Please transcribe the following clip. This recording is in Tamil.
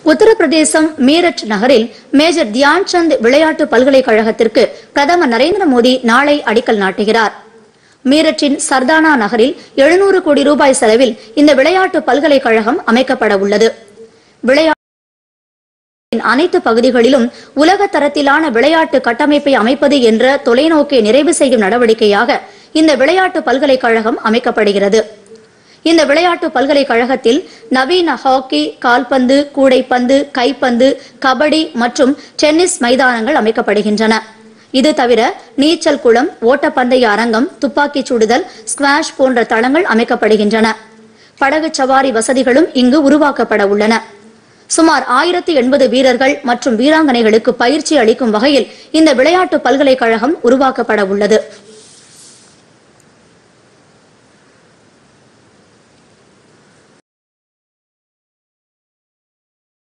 உத்தரப்பிரதேசம் மீரட் நகரில் மேஜர் தியான் சந்த் விளையாட்டு பல்கலைக்கழகத்திற்கு பிரதமர் நரேந்திர மோடி நாளை அடிக்கல் நாட்டுகிறார் மீரட்டின் சர்தானா நகரில் எழுநூறு கோடி ரூபாய் செலவில் இந்த விளையாட்டு பல்கலைக்கழகம் அமைக்கப்பட உள்ளது விளையாட்டின் அனைத்து பகுதிகளிலும் உலக தரத்திலான விளையாட்டு கட்டமைப்பை அமைப்பது என்ற தொலைநோக்கை நிறைவு செய்யும் நடவடிக்கையாக இந்த விளையாட்டு பல்கலைக்கழகம் அமைக்கப்படுகிறது இந்த விளையாட்டு பல்கலைக்கழகத்தில் நவீன ஹாக்கி கால்பந்து கூடைப்பந்து கைப்பந்து கபடி மற்றும் டென்னிஸ் மைதானங்கள் அமைக்கப்படுகின்றன இது தவிர நீச்சல் குளம் ஓட்டப்பந்தய அரங்கம் துப்பாக்கிச் சுடுதல் ஸ்குவாஷ் போன்ற தளங்கள் அமைக்கப்படுகின்றன படகு சவாரி வசதிகளும் இங்கு உருவாக்கப்பட உள்ளன சுமார் ஆயிரத்தி எண்பது வீரர்கள் மற்றும் வீராங்கனைகளுக்கு பயிற்சி அளிக்கும் வகையில் இந்த விளையாட்டு பல்கலைக்கழகம் உருவாக்கப்பட உள்ளது